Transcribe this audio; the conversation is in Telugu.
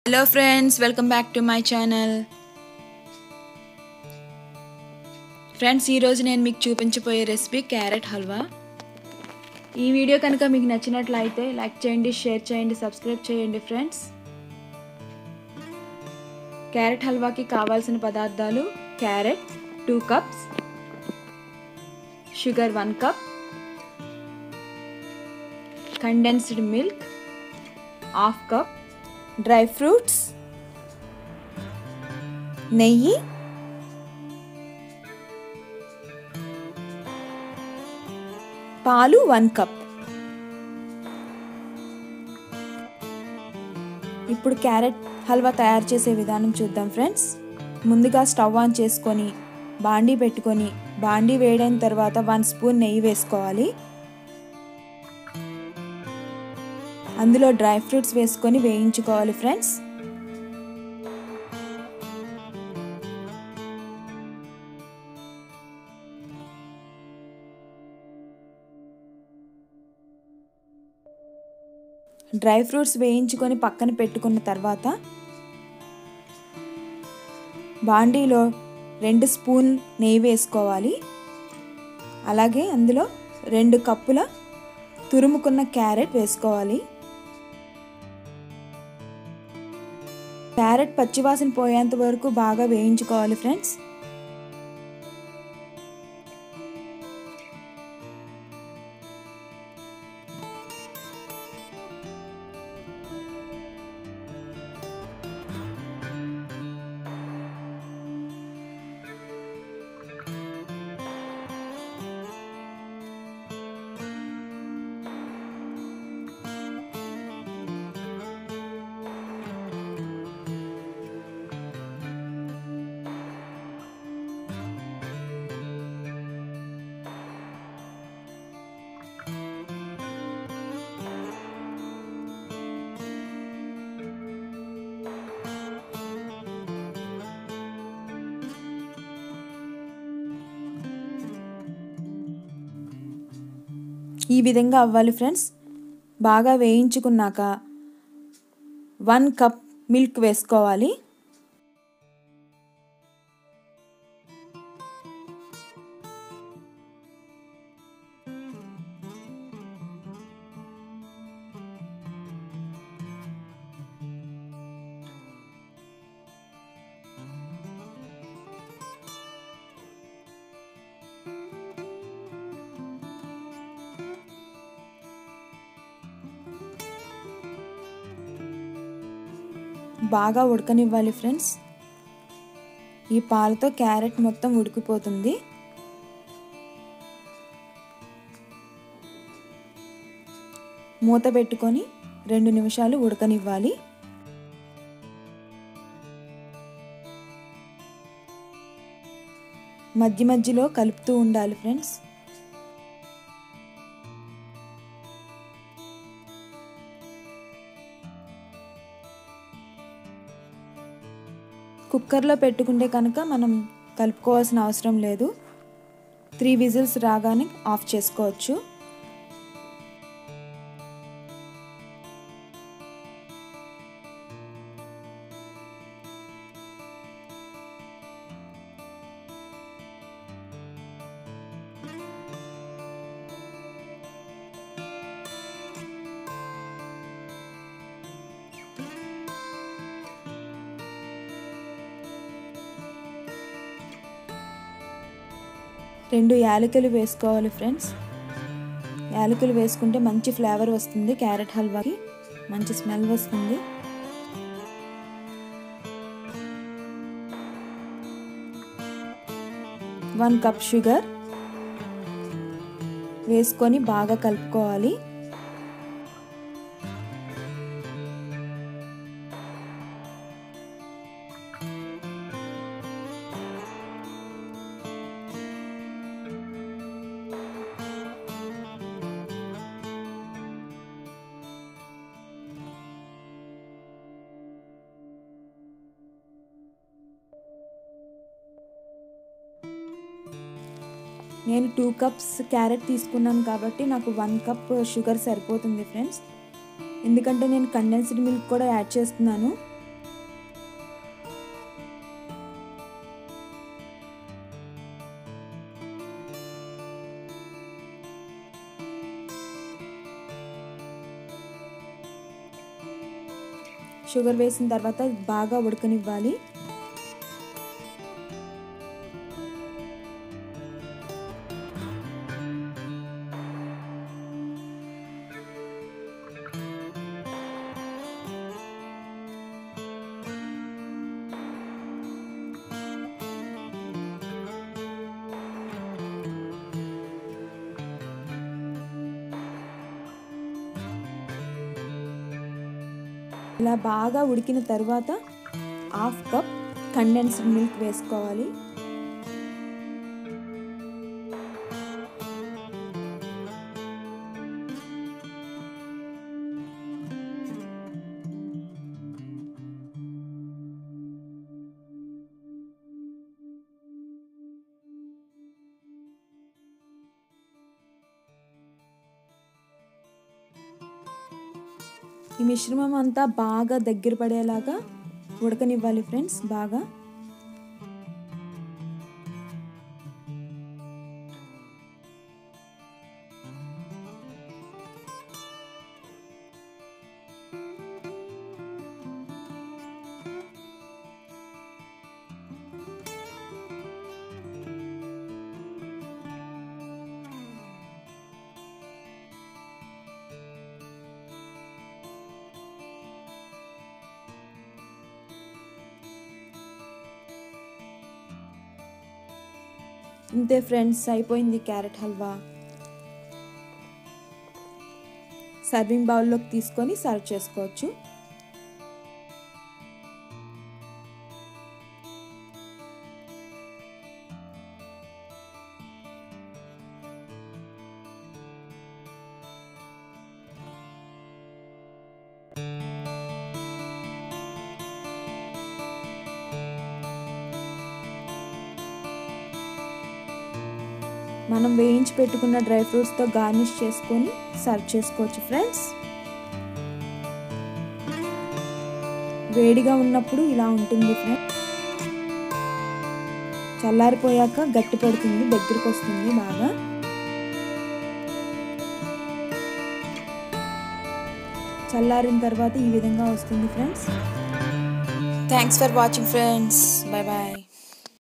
hello friends welcome back to my channel friends ఈరోజు నేను మీకు చూపించబోయే రెసిపీ క్యారెట్ హల్వా ఈ వీడియో కనుక మీకు నచ్చినట్లయితే లైక్ చేయండి షేర్ చేయండి సబ్స్క్రైబ్ చేయండి ఫ్రెండ్స్ క్యారెట్ హల్వాకి కావాల్సిన పదార్థాలు carrot two cups sugar one cup condensed milk half cup dry fruits నెయ్యి పాలు వన్ కప్ ఇప్పుడు క్యారెట్ హల్వా తయారు చేసే విధానం చూద్దాం ఫ్రెండ్స్ ముందుగా స్టవ్ ఆన్ చేసుకొని బాండీ పెట్టుకొని బాండీ వేడైన తర్వాత వన్ స్పూన్ నెయ్యి వేసుకోవాలి అందులో డ్రై ఫ్రూట్స్ వేసుకొని వేయించుకోవాలి ఫ్రెండ్స్ డ్రై ఫ్రూట్స్ వేయించుకొని పక్కన పెట్టుకున్న తర్వాత బాండీలో రెండు స్పూన్ నెయ్యి వేసుకోవాలి అలాగే అందులో రెండు కప్పుల తురుముకున్న క్యారెట్ వేసుకోవాలి క్యారెట్ పచ్చివాసన పోయేంత వరకు బాగా వేయించుకోవాలి ఫ్రెండ్స్ ఈ విధంగా అవ్వాలి ఫ్రెండ్స్ బాగా వేయించుకున్నాక వన్ కప్ మిల్క్ వేసుకోవాలి బాగా ఉడకనివ్వాలి ఫ్రెండ్స్ ఈ పాలతో క్యారెట్ మొత్తం ఉడికిపోతుంది మూత పెట్టుకొని రెండు నిమిషాలు ఉడకనివ్వాలి మధ్య మధ్యలో కలుపుతూ ఉండాలి ఫ్రెండ్స్ కుక్కర్లో పెట్టుకుంటే కనుక మనం కలుపుకోవాల్సిన అవసరం లేదు త్రీ విజిల్స్ రాగానే ఆఫ్ చేసుకోవచ్చు రెండు యాలకులు వేసుకోవాలి ఫ్రెండ్స్ యాలకులు వేసుకుంటే మంచి ఫ్లేవర్ వస్తుంది క్యారెట్ హల్వాకి మంచి స్మెల్ వస్తుంది వన్ కప్ షుగర్ వేసుకొని బాగా కలుపుకోవాలి నేను టూ కప్స్ క్యారెట్ తీసుకున్నాను కాబట్టి నాకు వన్ కప్ షుగర్ సరిపోతుంది ఫ్రెండ్స్ ఎందుకంటే నేను కండెన్స్డ్ మిల్క్ కూడా యాడ్ చేస్తున్నాను షుగర్ వేసిన తర్వాత బాగా ఉడకనివ్వాలి ఇలా బాగా ఉడికిన తర్వాత హాఫ్ కప్ కండెన్స్డ్ మిల్క్ వేసుకోవాలి ఈ మిశ్రమం అంతా బాగా దగ్గర పడేలాగా ఉడకనివ్వాలి ఫ్రెండ్స్ బాగా ఇంతే ఫ్రెండ్స్ అయిపోయింది క్యారెట్ హల్వా సర్వింగ్ బౌల్లోకి తీసుకొని సర్వ్ చేసుకోవచ్చు మనం వేయించి పెట్టుకున్న డ్రై ఫ్రూట్స్తో గార్నిష్ చేసుకొని సర్వ్ చేసుకోవచ్చు ఫ్రెండ్స్ వేడిగా ఉన్నప్పుడు ఇలా ఉంటుంది ఫ్రెండ్స్ చల్లారిపోయాక గట్టి పడుతుంది దగ్గరికి వస్తుంది బాగా చల్లారిన తర్వాత ఈ విధంగా వస్తుంది friends thanks for watching friends bye bye